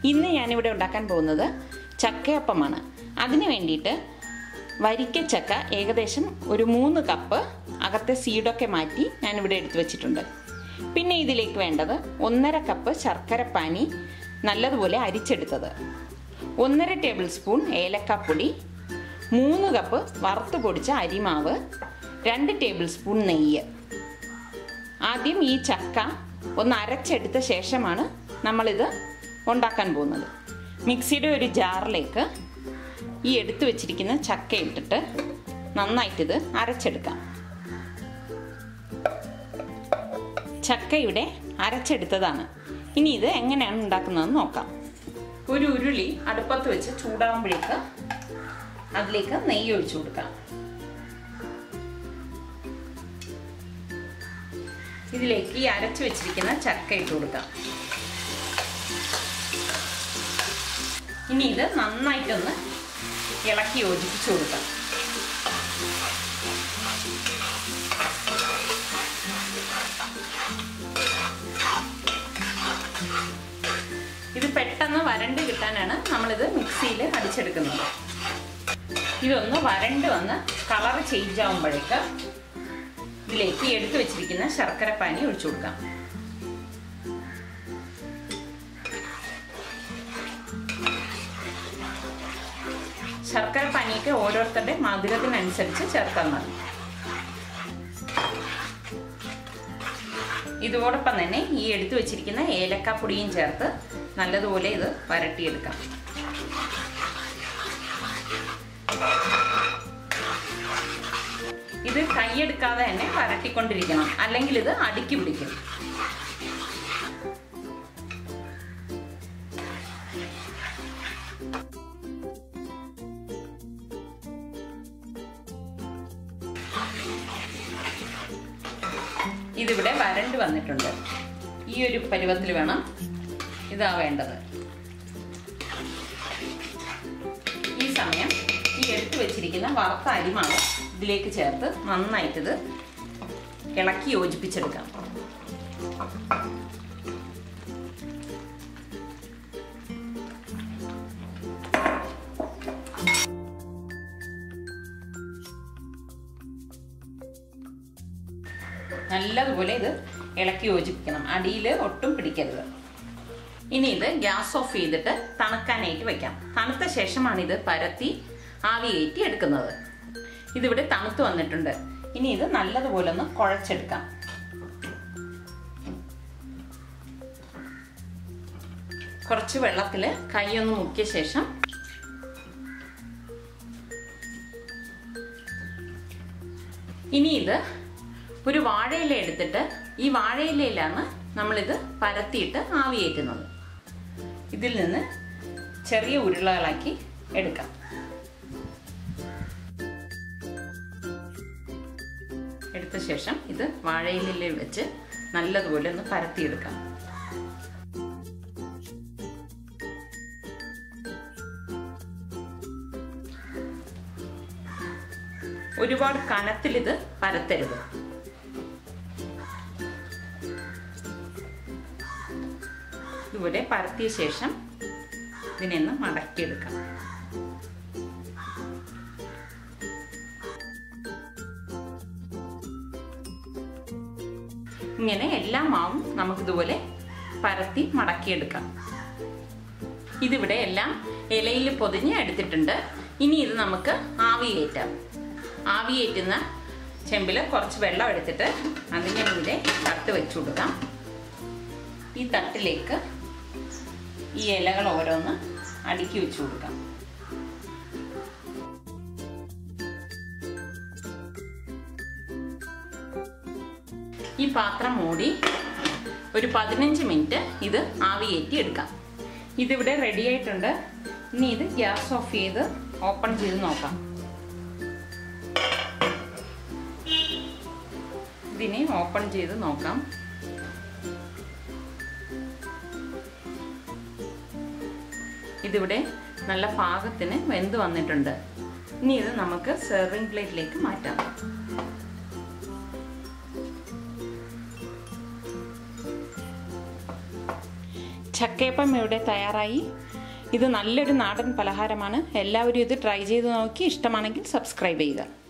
ഇന്ന് ഞാനിവിടെ ഉണ്ടാക്കാൻ പോകുന്നത് ചക്കയപ്പമാണ് അതിന് വേണ്ടിയിട്ട് വരിക്കച്ചക്ക ഏകദേശം ഒരു മൂന്ന് കപ്പ് അകത്തെ സീഡൊക്കെ മാറ്റി ഞാനിവിടെ എടുത്തു വെച്ചിട്ടുണ്ട് പിന്നെ ഇതിലേക്ക് വേണ്ടത് ഒന്നര കപ്പ് ശർക്കരപ്പാനി നല്ലതുപോലെ അരിച്ചെടുത്തത് ഒന്നര ടേബിൾ സ്പൂൺ ഏലക്കാപ്പൊടി മൂന്ന് കപ്പ് വറുത്ത് പൊടിച്ച അരിമാവ് രണ്ട് ടേബിൾ സ്പൂൺ നെയ്യ് ആദ്യം ഈ ചക്ക ഒന്ന് അരച്ചെടുത്ത ശേഷമാണ് നമ്മളിത് ഉണ്ടാക്കാൻ പോകുന്നത് മിക്സിയുടെ ഒരു ജാറിലേക്ക് ഈ എടുത്തു വെച്ചിരിക്കുന്ന ചക്ക ഇട്ടിട്ട് നന്നായിട്ടിത് അരച്ചെടുക്കാം ചക്ക ഇവിടെ അരച്ചെടുത്തതാണ് ഇനി ഇത് എങ്ങനെയാണ് ഉണ്ടാക്കുന്നതെന്ന് നോക്കാം ഒരു ഉരുളി അടുപ്പത്ത് വെച്ച് ചൂടാകുമ്പോഴേക്ക് അതിലേക്ക് നെയ്യ് ഒഴിച്ചു കൊടുക്കാം ഇതിലേക്ക് ഈ അരച്ചു വെച്ചിരിക്കുന്ന ചക്ക ഇട്ട് കൊടുക്കാം ഇനി ഇത് നന്നായിട്ടൊന്ന് ഇളക്കി യോജിപ്പിച്ചു കൊടുക്കാം ഇത് പെട്ടെന്ന് വരണ്ട് കിട്ടാനാണ് നമ്മളിത് മിക്സിയിൽ അടിച്ചെടുക്കുന്നത് ഇതൊന്ന് വരണ്ട് വന്ന് കളർ ചേഞ്ച് ആകുമ്പോഴേക്ക് ഇതിലേക്ക് എടുത്തു വെച്ചിരിക്കുന്ന ശർക്കരപ്പാനി ഒഴിച്ചു കൊടുക്കാം ശർക്കര പാനിയൊക്കെ ഓരോരുത്തരുടെ മധുരത്തിനനുസരിച്ച് ചേർത്താൽ മതി ഇതോടൊപ്പം തന്നെ ഈ എടുത്തു വെച്ചിരിക്കുന്ന ഏലക്കാപ്പൊടിയും ചേർത്ത് നല്ലതുപോലെ ഇത് വരട്ടിയെടുക്കാം ഇത് കൈയെടുക്കാതെ തന്നെ വരട്ടിക്കൊണ്ടിരിക്കണം അല്ലെങ്കിൽ ഇത് അടുക്കി പിടിക്കും ഇതിവിടെ വരണ്ട് വന്നിട്ടുണ്ട് ഈ ഒരു പരുവത്തിൽ വേണം ഇതാ വേണ്ടത് ഈ സമയം ഈ എടുത്തു വെച്ചിരിക്കുന്ന വറുത്ത അരിമാവ് ഇതിലേക്ക് ചേർത്ത് നന്നായിട്ടിത് ഇളക്കി യോജിപ്പിച്ചെടുക്കാം നല്ലതുപോലെ ഇത് ഇളക്കി യോജിപ്പിക്കണം അടിയിൽ ഒട്ടും പിടിക്കരുത് ഇനി ഇത് ഗ്യാസ് ഓഫ് ചെയ്തിട്ട് തണുക്കാനായിട്ട് വെക്കാം തണുത്ത ശേഷമാണ് ഇത് പരത്തി ആവി കയറ്റി എടുക്കുന്നത് ഇതിവിടെ തണുത്ത് വന്നിട്ടുണ്ട് ഇനി ഇത് നല്ലതുപോലെ ഒന്ന് കുഴച്ചെടുക്കാം കുറച്ച് വെള്ളത്തിൽ കൈയൊന്ന് മുക്കിയ ശേഷം ഇനി ഇത് ഒരു വാഴയില എടുത്തിട്ട് ഈ വാഴയിലയിലാണ് നമ്മളിത് പരത്തിയിട്ട് ആവിയേറ്റുന്നത് ഇതിൽ നിന്ന് ചെറിയ ഉരുളകളാക്കി എടുക്കാം എടുത്ത ശേഷം ഇത് വാഴയിലയിൽ വെച്ച് നല്ലതുപോലെ ഒന്ന് പരത്തിയെടുക്കാം ഒരുപാട് കനത്തിൽ ഇത് പരത്തരുത് ഇതുപോലെ പരത്തിയ ശേഷം ഇതിനെ ഒന്ന് മടക്കിയെടുക്കാം ഇങ്ങനെ എല്ലാ മാവും നമുക്കിതുപോലെ പരത്തി മടക്കിയെടുക്കാം ഇതിവിടെ എല്ലാം ഇലയിൽ പൊതിഞ്ഞ് എടുത്തിട്ടുണ്ട് ഇനി ഇത് നമുക്ക് ആവിയേറ്റാം ആവിയേറ്റുന്ന ചെമ്പിൽ കുറച്ച് വെള്ളം എടുത്തിട്ട് അതിൻ്റെ മീതെ തട്ട് വെച്ചു കൊടുക്കാം ഈ തട്ടിലേക്ക് ഈ ഇലകൾ ഓരോന്ന് അടുക്കി വെച്ചു കൊടുക്കാം ഈ പാത്രം മൂടി ഒരു പതിനഞ്ച് മിനിറ്റ് ഇത് ആവിയേറ്റി എടുക്കാം ഇതിവിടെ റെഡി ആയിട്ടുണ്ട് ഇനി ഇത് ഗ്യാസ് ഓഫ് ചെയ്ത് ഓപ്പൺ ചെയ്ത് നോക്കാം ഇതിനെ ഓപ്പൺ ചെയ്ത് നോക്കാം ഇതിവിടെ നല്ല പാകത്തിന് വെന്ത് വന്നിട്ടുണ്ട് ഇനി ഇത് നമുക്ക് സെർവിങ് പ്ലേറ്റിലേക്ക് മാറ്റാം ചക്കയപ്പം ഇവിടെ തയ്യാറായി ഇത് നല്ലൊരു നാടൻ പലഹാരമാണ് എല്ലാവരും ഇത് ട്രൈ ചെയ്ത് നോക്കി ഇഷ്ടമാണെങ്കിൽ സബ്സ്ക്രൈബ് ചെയ്യുക